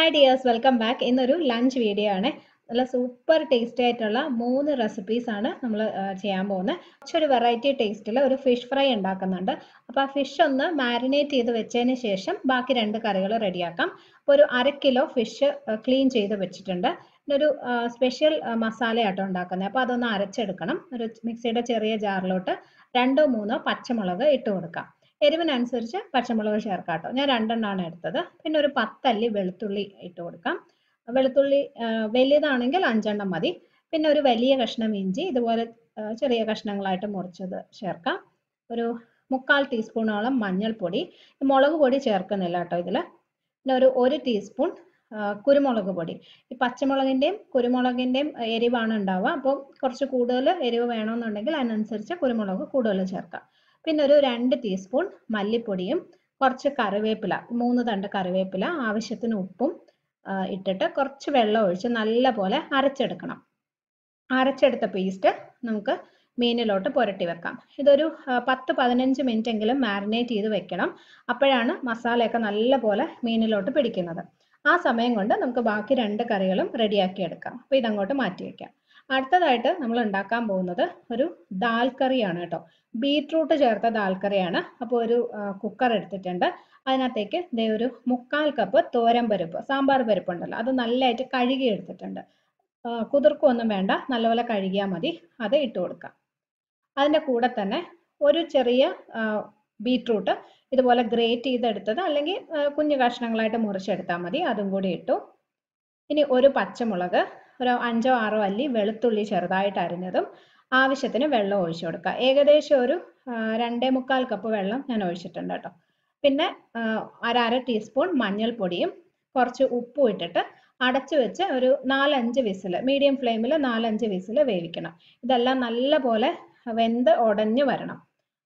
hi dears welcome back ഇന്നൊരു lunch video ആണ് നല്ല സൂപ്പർ ടേസ്റ്റി ആയിട്ടുള്ള മൂന്ന് റെസിപ്പീസ് ആണ് നമ്മൾ ചെയ്യാൻ പോകുന്നത് കുറച്ചൊരു വെറൈറ്റി ടേസ്റ്റിൽ ഒരു ഫിഷ് ഫ്രൈ ഉണ്ടാക്കുന്നുണ്ട് അപ്പോൾ ആ ഫിഷ് ഒന്ന് മാരിനേറ്റ് ചെയ്ത് വെച്ചതിന് ശേഷം ബാക്കി രണ്ട് കറികൾ റെഡിയാക്കാം അപ്പോൾ ഒരു അര കിലോ ഫിഷ് ക്ലീൻ ചെയ്ത് വെച്ചിട്ടുണ്ട് പിന്നെ ഒരു സ്പെഷ്യൽ മസാലയാട്ടോ ഉണ്ടാക്കുന്നത് അപ്പോൾ അതൊന്ന് അരച്ചെടുക്കണം ഒരു മിക്സിയുടെ ചെറിയ ജാറിലോട്ട് രണ്ടോ മൂന്നോ പച്ചമുളക് ഇട്ട് കൊടുക്കാം എരിവിനനുസരിച്ച് പച്ചമുളക് ചേർക്കാം കേട്ടോ ഞാൻ രണ്ടെണ്ണമാണ് എടുത്തത് പിന്നെ ഒരു പത്തല്ലി വെളുത്തുള്ളി ഇട്ട് കൊടുക്കാം വെളുത്തുള്ളി വലിയതാണെങ്കിൽ അഞ്ചെണ്ണം മതി പിന്നെ ഒരു വലിയ കഷ്ണം ഇഞ്ചി ഇതുപോലെ ചെറിയ കഷ്ണങ്ങളായിട്ട് മുറിച്ചത് ചേർക്കാം ഒരു മുക്കാൽ ടീസ്പൂണോളം മഞ്ഞൾപ്പൊടി മുളക് പൊടി ചേർക്കുന്നില്ല കേട്ടോ ഇതിൽ പിന്നെ ഒരു ഒരു ടീസ്പൂൺ കുരുമുളക് പൊടി ഈ പച്ചമുളകിൻ്റെയും കുരുമുളകിൻ്റെയും എരിവാണ് ഉണ്ടാവുക അപ്പോൾ കുറച്ച് കൂടുതൽ എരിവ് വേണമെന്നുണ്ടെങ്കിൽ അതിനനുസരിച്ച് കുരുമുളക് കൂടുതൽ ചേർക്കാം പിന്നെ ഒരു രണ്ട് ടീസ്പൂൺ മല്ലിപ്പൊടിയും കുറച്ച് കറിവേപ്പില മൂന്ന് തണ്ട് കറിവേപ്പില ആവശ്യത്തിന് ഉപ്പും ഇട്ടിട്ട് കുറച്ച് വെള്ളം ഒഴിച്ച് നല്ല പോലെ അരച്ചെടുക്കണം അരച്ചെടുത്ത പേസ്റ്റ് നമുക്ക് മീനിലോട്ട് പുരട്ടി വെക്കാം ഇതൊരു പത്ത് പതിനഞ്ച് മിനിറ്റ് എങ്കിലും മാരിനേറ്റ് ചെയ്ത് വെക്കണം അപ്പോഴാണ് മസാലയൊക്കെ നല്ല പോലെ മീനിലോട്ട് പിടിക്കുന്നത് ആ സമയം കൊണ്ട് നമുക്ക് ബാക്കി രണ്ട് കറികളും റെഡിയാക്കി എടുക്കാം അപ്പോൾ ഇതങ്ങോട്ട് മാറ്റി വെക്കാം അടുത്തതായിട്ട് നമ്മൾ ഉണ്ടാക്കാൻ പോകുന്നത് ഒരു ദാൽ കറിയാണ് കേട്ടോ ബീട്രൂട്ട് ചേർത്ത ദാൽ കറിയാണ് അപ്പോൾ ഒരു കുക്കർ എടുത്തിട്ടുണ്ട് അതിനകത്തേക്ക് ദേ ഒരു മുക്കാൽ കപ്പ് തോരൻ പരിപ്പ് സാമ്പാർ പരിപ്പ് ഉണ്ടല്ലോ അത് നല്ലതായിട്ട് കഴുകി എടുത്തിട്ടുണ്ട് കുതിർക്കൊന്നും വേണ്ട നല്ലപോലെ കഴുകിയാൽ മതി അത് ഇട്ട് കൊടുക്കാം അതിൻ്റെ കൂടെ തന്നെ ഒരു ചെറിയ ബീട്രൂട്ട് ഇതുപോലെ ഗ്രേറ്റ് ചെയ്തെടുത്തത് അല്ലെങ്കിൽ കുഞ്ഞു കഷ്ണങ്ങളായിട്ട് മുറിച്ചെടുത്താൽ മതി അതും കൂടി ഇട്ടു ഇനി ഒരു പച്ചമുളക് ഒരു അഞ്ചോ ആറോ അല്ലി വെളുത്തുള്ളി ചെറുതായിട്ട് അരിഞ്ഞതും ആവശ്യത്തിന് വെള്ളം ഒഴിച്ചു കൊടുക്കുക ഏകദേശം ഒരു രണ്ടേ മുക്കാൽ കപ്പ് വെള്ളം ഞാൻ ഒഴിച്ചിട്ടുണ്ട് കേട്ടോ പിന്നെ അര അര ടീസ്പൂൺ മഞ്ഞൾപ്പൊടിയും കുറച്ച് ഉപ്പും ഇട്ടിട്ട് അടച്ചു വെച്ച് ഒരു നാലഞ്ച് വിസിൽ മീഡിയം ഫ്ലെയിമിൽ നാലഞ്ച് വിസിൽ വേവിക്കണം ഇതെല്ലാം നല്ല പോലെ വെന്ത് ഉടഞ്ഞു വരണം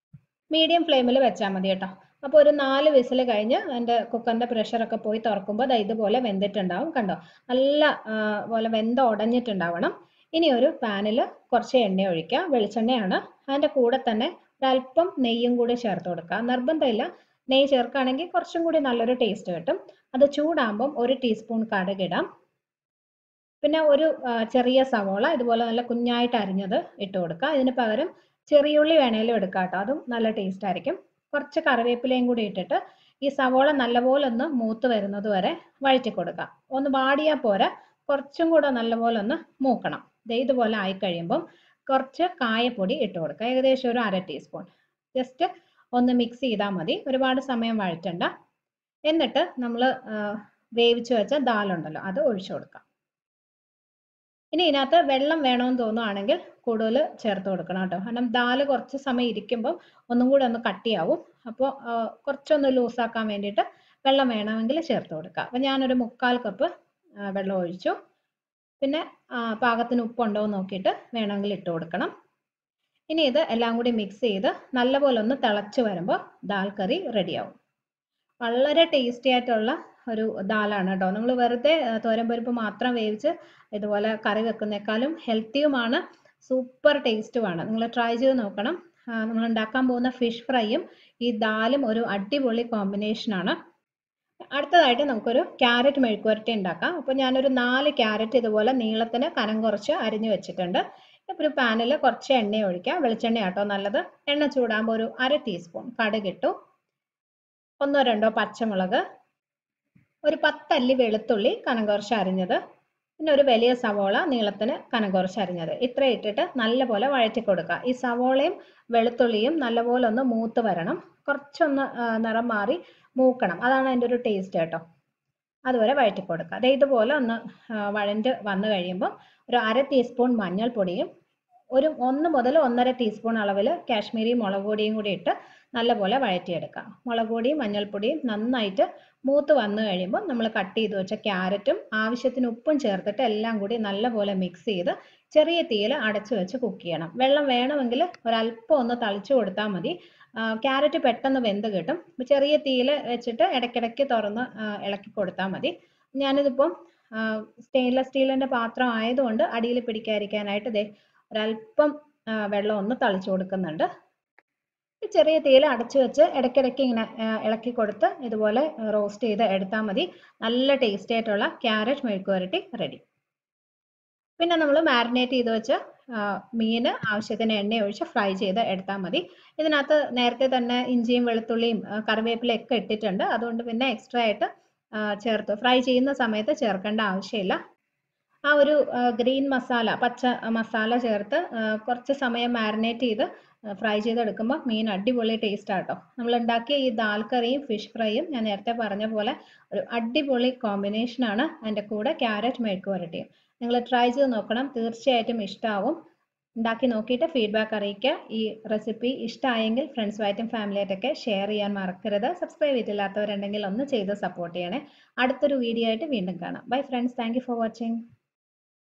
മീഡിയം ഫ്ലെയിമിൽ വെച്ചാൽ മതി കേട്ടോ അപ്പോൾ ഒരു നാല് വിസിൽ കഴിഞ്ഞ് അതിൻ്റെ കുക്കറിൻ്റെ പ്രഷറൊക്കെ പോയി തുറക്കുമ്പോൾ ഇതുപോലെ വെന്തിട്ടുണ്ടാവും കണ്ടോ നല്ല പോലെ വെന്ത് ഉടഞ്ഞിട്ടുണ്ടാവണം ഇനി ഒരു പാനിൽ കുറച്ച് എണ്ണ ഒഴിക്കുക വെളിച്ചെണ്ണയാണ് അതിൻ്റെ കൂടെ തന്നെ ഒരല്പം നെയ്യും കൂടി ചേർത്ത് കൊടുക്കുക നിർബന്ധമില്ല നെയ്യ് ചേർക്കുകയാണെങ്കിൽ കുറച്ചും കൂടി നല്ലൊരു ടേസ്റ്റ് കിട്ടും അത് ചൂടാകുമ്പം ഒരു ടീസ്പൂൺ കടുകിടാം പിന്നെ ഒരു ചെറിയ സവോള ഇതുപോലെ നല്ല കുഞ്ഞായിട്ട് അരിഞ്ഞത് ഇട്ട് കൊടുക്കുക ഇതിന് പകരം ചെറിയുള്ളി വേണേലും എടുക്കാം കേട്ടോ അതും നല്ല ടേസ്റ്റ് ആയിരിക്കും കുറച്ച് കറിവേപ്പിലയും കൂടി ഇട്ടിട്ട് ഈ സവോള നല്ലപോലെ ഒന്ന് മൂത്ത് വരുന്നത് വരെ വഴറ്റി കൊടുക്കാം ഒന്ന് വാടിയാൽ പോരാ കുറച്ചും കൂടെ നല്ലപോലെ ഒന്ന് മൂക്കണം ഇതുപോലെ ആയി കഴിയുമ്പം കുറച്ച് കായപ്പൊടി ഇട്ട് കൊടുക്കുക ഏകദേശം ഒരു അര ടീസ്പൂൺ ജസ്റ്റ് ഒന്ന് മിക്സ് ചെയ്താൽ മതി ഒരുപാട് സമയം വഴറ്റണ്ട എന്നിട്ട് നമ്മൾ വേവിച്ച് വെച്ച ദാലുണ്ടല്ലോ അത് ഒഴിച്ചു കൊടുക്കാം ഇനി ഇതിനകത്ത് വെള്ളം വേണമെന്ന് തോന്നുവാണെങ്കിൽ കൂടുതൽ ചേർത്ത് കൊടുക്കണം കേട്ടോ കാരണം ദാല് കുറച്ച് സമയം ഇരിക്കുമ്പോൾ ഒന്നും കൂടി ഒന്ന് കട്ടിയാവും അപ്പോൾ കുറച്ചൊന്ന് ലൂസാക്കാൻ വേണ്ടിയിട്ട് വെള്ളം വേണമെങ്കിൽ ചേർത്ത് കൊടുക്കുക അപ്പോൾ ഞാനൊരു മുക്കാൽ കപ്പ് വെള്ളം ഒഴിച്ചു പിന്നെ പാകത്തിന് ഉപ്പുണ്ടോ എന്ന് നോക്കിയിട്ട് വേണമെങ്കിൽ ഇട്ട് കൊടുക്കണം ഇനി ഇത് എല്ലാം കൂടി മിക്സ് ചെയ്ത് നല്ലപോലെ ഒന്ന് തിളച്ച് വരുമ്പോൾ ദാൽ കറി റെഡിയാവും വളരെ ടേസ്റ്റി ആയിട്ടുള്ള ഒരു ദാലാണ് കേട്ടോ നമ്മൾ വെറുതെ തോരൻപരിപ്പ് മാത്രം വേവിച്ച് ഇതുപോലെ കറി വെക്കുന്നേക്കാളും ഹെൽത്തിയുമാണ് സൂപ്പർ ടേസ്റ്റുമാണ് നിങ്ങൾ ട്രൈ ചെയ്ത് നോക്കണം നമ്മൾ ഉണ്ടാക്കാൻ പോകുന്ന ഫിഷ് ഫ്രൈയും ഈ ദാലും ഒരു അടിപൊളി കോമ്പിനേഷനാണ് അടുത്തതായിട്ട് നമുക്കൊരു ക്യാരറ്റ് മെഴുക്കുവരട്ടി ഉണ്ടാക്കാം അപ്പോൾ ഞാനൊരു നാല് ക്യാരറ്റ് ഇതുപോലെ നീളത്തിന് കനം കുറച്ച് അരിഞ്ഞു വെച്ചിട്ടുണ്ട് ഇപ്പോൾ ഒരു പാനിൽ കുറച്ച് എണ്ണ ഒഴിക്കാം വെളിച്ചെണ്ണ ആട്ടോ നല്ലത് എണ്ണ ചൂടാകുമ്പോൾ ഒരു അര ടീസ്പൂൺ കടുകിട്ടു ഒന്നോ രണ്ടോ പച്ചമുളക് ഒരു പത്തല്ലി വെളുത്തുള്ളി കനം കുറച്ച് അരിഞ്ഞത് പിന്നെ ഒരു വലിയ സവോള നീളത്തിന് കനം കുറച്ച് അരിഞ്ഞത് ഇത്ര ഇട്ടിട്ട് നല്ലപോലെ വഴറ്റി കൊടുക്കുക ഈ സവോളയും വെളുത്തുള്ളിയും നല്ലപോലെ ഒന്ന് മൂത്ത് വരണം കുറച്ചൊന്ന് നിറം മാറി മൂക്കണം അതാണ് അതിൻ്റെ ഒരു ടേസ്റ്റ് കേട്ടോ അതുവരെ വഴറ്റി കൊടുക്കുക അതേ ഇതുപോലെ ഒന്ന് വഴണ്ട് വന്നു കഴിയുമ്പോൾ ഒരു അര ടീസ്പൂൺ മഞ്ഞൾപ്പൊടിയും ഒരു ഒന്ന് മുതൽ ഒന്നര ടീസ്പൂൺ അളവിൽ കാശ്മീരി മുളക് പൊടിയും കൂടി ഇട്ട് നല്ലപോലെ വഴറ്റിയെടുക്കുക മുളക് പൊടിയും മഞ്ഞൾപ്പൊടിയും നന്നായിട്ട് മൂത്ത് വന്നു കഴിയുമ്പോൾ നമ്മൾ കട്ട് ചെയ്ത് വെച്ച ക്യാരറ്റും ആവശ്യത്തിന് ഉപ്പും ചേർത്തിട്ട് എല്ലാം കൂടി നല്ലപോലെ മിക്സ് ചെയ്ത് ചെറിയ തീയിൽ അടച്ചു വെച്ച് കുക്ക് ചെയ്യണം വെള്ളം വേണമെങ്കിൽ ഒരല്പം ഒന്ന് തളിച്ചു കൊടുത്താൽ മതി ക്യാരറ്റ് പെട്ടെന്ന് വെന്ത് കിട്ടും ചെറിയ തീയിൽ വെച്ചിട്ട് ഇടയ്ക്കിടയ്ക്ക് തുറന്ന് ഇളക്കി കൊടുത്താൽ മതി ഞാനിതിപ്പം സ്റ്റെയിൻലെസ് സ്റ്റീലിൻ്റെ പാത്രം ആയതുകൊണ്ട് അടിയിൽ പിടിക്കാതിരിക്കാനായിട്ട് ഇതേ ഒരല്പം വെള്ളം ഒന്ന് തളിച്ചു കൊടുക്കുന്നുണ്ട് ചെറിയ തീയിൽ അടച്ചു വെച്ച് ഇടയ്ക്കിടയ്ക്ക് ഇങ്ങനെ ഇളക്കി കൊടുത്ത് ഇതുപോലെ റോസ്റ്റ് ചെയ്ത് എടുത്താൽ മതി നല്ല ടേസ്റ്റി ആയിട്ടുള്ള ക്യാരറ്റ് മെഴുക്ക് വരട്ടി റെഡി പിന്നെ നമ്മൾ മാരിനേറ്റ് ചെയ്ത് വെച്ച് മീൻ ആവശ്യത്തിന് എണ്ണ ഒഴിച്ച് ഫ്രൈ ചെയ്ത് എടുത്താൽ മതി ഇതിനകത്ത് നേരത്തെ തന്നെ ഇഞ്ചിയും വെളുത്തുള്ളിയും കറിവേപ്പിലയും ഒക്കെ ഇട്ടിട്ടുണ്ട് അതുകൊണ്ട് പിന്നെ എക്സ്ട്രാ ആയിട്ട് ചേർത്ത് ഫ്രൈ ചെയ്യുന്ന സമയത്ത് ചേർക്കേണ്ട ആവശ്യമില്ല ആ ഒരു ഗ്രീൻ മസാല പച്ച മസാല ചേർത്ത് കുറച്ച് സമയം മാരിനേറ്റ് ചെയ്ത് ഫ്രൈ ചെയ്തെടുക്കുമ്പോൾ മീൻ അടിപൊളി ടേസ്റ്റ് ആട്ടോ നമ്മൾ ഉണ്ടാക്കിയ ഈ ദാൽ കറിയും ഫിഷ് ഫ്രൈയും ഞാൻ നേരത്തെ പറഞ്ഞ പോലെ ഒരു അടിപൊളി കോമ്പിനേഷനാണ് അതിൻ്റെ കൂടെ ക്യാരറ്റ് മെഴുക്ക് വരട്ടിയും നിങ്ങൾ ട്രൈ ചെയ്ത് നോക്കണം തീർച്ചയായിട്ടും ഇഷ്ടമാവും ഉണ്ടാക്കി നോക്കിയിട്ട് ഫീഡ്ബാക്ക് അറിയിക്കുക ഈ റെസിപ്പി ഇഷ്ടമായെങ്കിൽ ഫ്രണ്ട്സുമായിട്ടും ഫാമിലിയായിട്ടൊക്കെ ഷെയർ ചെയ്യാൻ മറക്കരുത് സബ്സ്ക്രൈബ് ചെയ്തില്ലാത്തവരുണ്ടെങ്കിൽ ഒന്ന് ചെയ്ത് സപ്പോർട്ട് ചെയ്യണേ അടുത്തൊരു വീഡിയോ ആയിട്ട് വീണ്ടും കാണാം bye friends thank for watching